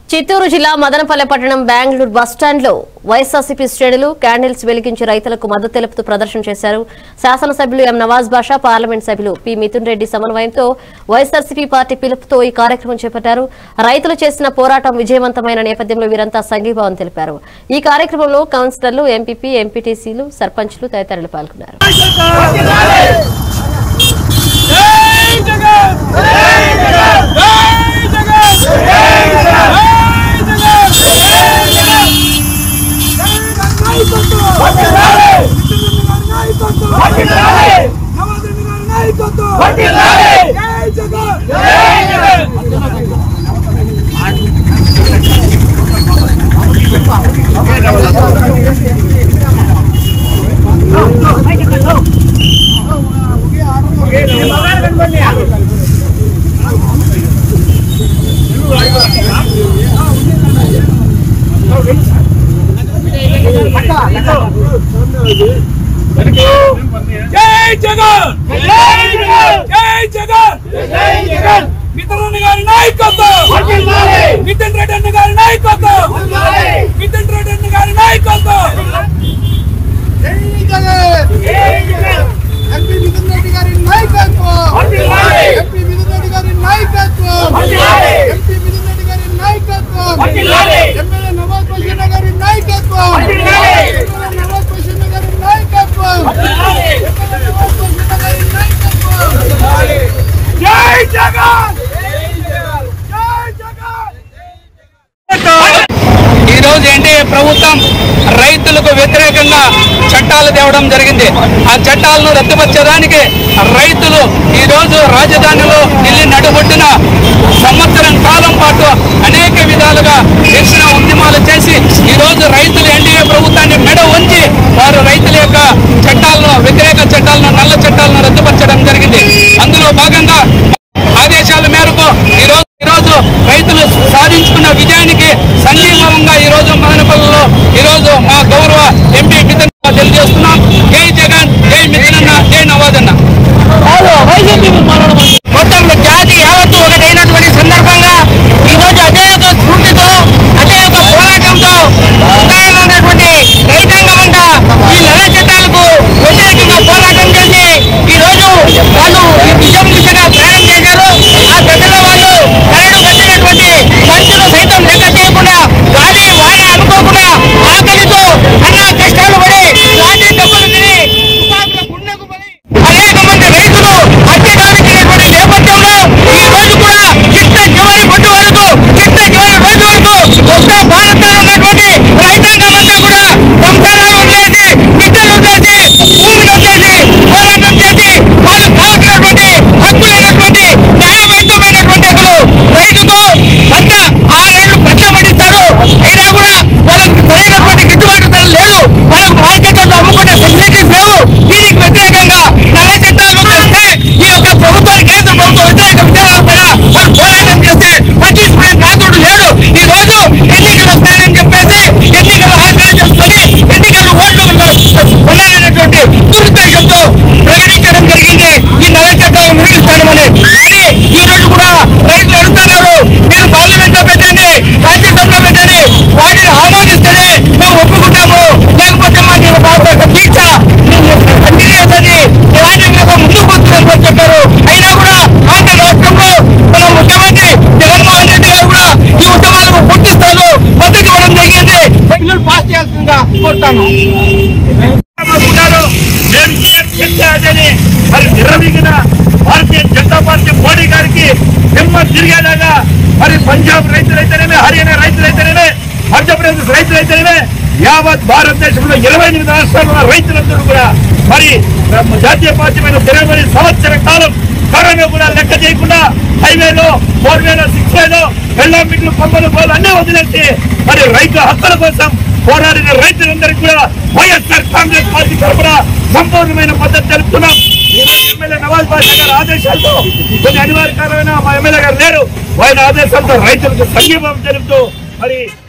చిత్తూరు జిల్లా మదనపల్లె పట్టణం బెంగళూరు బస్టాండ్లో వైఎస్ఆర్సీపీ శ్రేణులు క్యాండిల్స్ వెలిగించి రైతులకు మద్దతు తెలుపుతూ ప్రదర్శన చేశారు శాసనసభ్యులు ఎం నవాజ్ బాషా పార్లమెంట్ సభ్యులు పి మిథున్ రెడ్డి సమన్వయంతో వైఎస్ఆర్సీపీ పార్టీ పిలుపుతో ఈ కార్యక్రమం చేపట్టారు రైతులు చేసిన పోరాటం విజయవంతమైన నేపథ్యంలో వీరంతా సంఘీభావం తెలిపారు ఈ కార్యక్రమంలో కౌన్సిలర్లు ఎంపీపీ ఎంపీటీసీలు సర్పంచ్లు తదితరులు పాల్గొన్నారు జై జగన్ జై జగన్ జై జగన్ జై జగన్ మిథున్ గారి నాయకత్వం మిథున్ రెడ్డి అన్న గారి నాయకత్వం మిథున్ రెడ్డి అన్న గారి నాయకత్వం ఎంపీ మిథున్ రెడ్డి గారి నాయకత్వం ఎంపీ మిథున్ రెడ్డి గారి నాయకత్వం ఎంపీ మిథున్ రెడ్డి గారి నాయకత్వం ఎమ్మెల్యే నవాజ్ బషీర్ గారి నాయకత్వం ఎమ్మెల్యే నవాజ్ బషీర్ గారి నాయకత్వం ఎమ్మెల్యే నవాజ్ బషీర్ గారి నాయకత్వం జై జగన్ జై జగన్ ఈ రోజు ఎన్డీఏ ప్రభుత్వం రైతులకు వ్యతిరేకంగా చట్టాలు తేవడం జరిగింది ఆ చట్టాలను రద్దుపరచడానికి రైతులు ఈ రోజు రాజధానిలో ఢిల్లీ నడుబొట్టిన సంవత్సరం కాలం పాటు అనేక విధాలుగా నిరసన ఉద్యమాలు చేసి ఈ రోజు రైతులు ఎన్డీఏ ప్రభుత్వాన్ని మెడ ఉంచి వారు రైతుల యొక్క చట్టాలను వ్యతిరేక చట్టాలను నల్ల చట్టాలను రద్దుపరచడం జరిగింది అందులో భాగంగా ఆదేశాల మేరకు ఈ రోజు ఈ రోజు రైతులు సాధించుకున్న విజయానికి సంఘీభావంగా ఈ రోజు మదనపల్లిలో ఈ రోజు మా గౌరవ ఎంపీ మిథున్ తెలియజేస్తున్నాం జై జగన్ జై మిథున్ అన్న జై నవాజ్ అన్న మొత్తం జాతి యావత్తు ఒకటైనటువంటి సందర్భంగా ఈ రోజు అదే ఒక స్ఫూర్తితో అదే ఒక పోరాటంతో ఉదాహరణటువంటి రైతాంగం అంతా ఈ నల్ల చట్టాలకు వ్యతిరేకంగా పోరాటం చేసి ఈ రోజు వాళ్ళు ఈ విజయం దిశగా ప్రయాణం చేశారు ఆ దశలో వాళ్ళు కరడు కట్టినటువంటి మనుషులు సైతం లెక్క చేయకుండా గాలి వాన అనుకోకుండా ఆకలితో అన్న కష్టాలు పడి లాఠీ దెబ్బలు తిని తుపాకుల గుండెకు పడి అనేక మంది రైతులు హత్యకాలించినటువంటి నేపథ్యంలో ఈ రోజు కూడా చిట్ట చివరి పొట్టు వరకు చిట్ట చివరి రోజు వరకు ఉత్తర భారత్లో ఉన్నటువంటి రైతాంగం అంతా కూడా సంసారాలు వదిలేసి బిడ్డలు వదిలేసి భూమిని వదిలేసి పోరాటం చేసి వాళ్ళు కావాల్సినటువంటి హక్కులైనటువంటి న్యాయబద్ధమైనటువంటి హక్కులు రైతుకు పంట ఆరేళ్లు కష్టపడిస్తారు అయినా కూడా వాళ్ళకి సరైనటువంటి గిట్టుబాటు ధర లేదు వాళ్ళకు మార్కెట్లలో అమ్ముకునే ఫెసిలిటీస్ లేవు దీనికి వ్యతిరేకంగా నల్ల చట్టాలు తెస్తే ఈ యొక్క ప్రభుత్వానికి కేంద్ర ప్రభుత్వం వ్యతిరేక విధానాలపైన వాళ్ళు పోరాటం చేస్తే పట్టించుకునే నాదుడు లేడు ఈ రోజు ఎన్నికలు వస్తాయని చెప్పేసి ఎన్నికలు హాజరు చేసుకొని ఎన్నికలు ఓట్లు కొనాలనేటువంటి దురుద్దేశంతో ప్రకటించడం జరిగింది ఈ నల్ల చట్టాలు ముగిస్తామని కానీ ఈ రోజు కూడా రైతులు అడుగుతున్నారు మీరు పార్లమెంట్ లో పెట్టండి రాజ్యసభలో పెట్టండి వాటిని ఆమోదిస్తేనే మేము ఒప్పుకుంటాము లేకపోతే మాకు ఒక దీక్ష కంటిన్యూస్ ఇలాంటి మీద ముందుకు వస్తుందని కూడా చెప్పారు అయినా కూడా ఆంధ్ర రాష్ట్రంలో మన ముఖ్యమంత్రి జగన్మోహన్ రెడ్డి గారు కూడా ఈ ఉద్యమాలకు పూర్తి స్థాయిలో మద్దతు ఇవ్వడం జరిగింది బిల్లులు పాస్ చేయాల్సిందిగా కోరుతాను ఉన్నారు నేను ఏం చెప్తే అదని మరి విరమిగిన భారతీయ జనతా పార్టీ మోడీ గారికి దిమ్మ తిరిగేలాగా మరి పంజాబ్ రైతులైతేనేమే హర్యానా రైతులైతేనేమే మధ్యప్రదేశ్ రైతులైతేనేమే యావత్ భారతదేశంలో ఇరవై ఎనిమిది రాష్ట్రాల రైతులందరూ కూడా మరి జాతీయ పార్టీ మీద తిరగబడి సంవత్సర కాలం కరోనా కూడా లెక్క చేయకుండా హైవేలో ఫోర్ వేలో సిక్స్ వేలో పెళ్ళాం మిట్లు పంపలు పోలు అన్నీ వదిలేసి మరి రైతుల హక్కుల కోసం పోరాడిన రైతులందరికీ కూడా వైఎస్ఆర్ కాంగ్రెస్ పార్టీ తరఫున సంపూర్ణమైన మద్దతు తెలుపుతున్నాం ఈ రోజు ఎమ్మెల్యే నవాజ్ బాషా గారి ఆదేశాలతో కొన్ని అనివార్య కారణమైన మా ఎమ్మెల్యే గారు లేరు ఆయన ఆదేశాలతో రైతులకు సంఘీభావం తెలుపుతూ మరి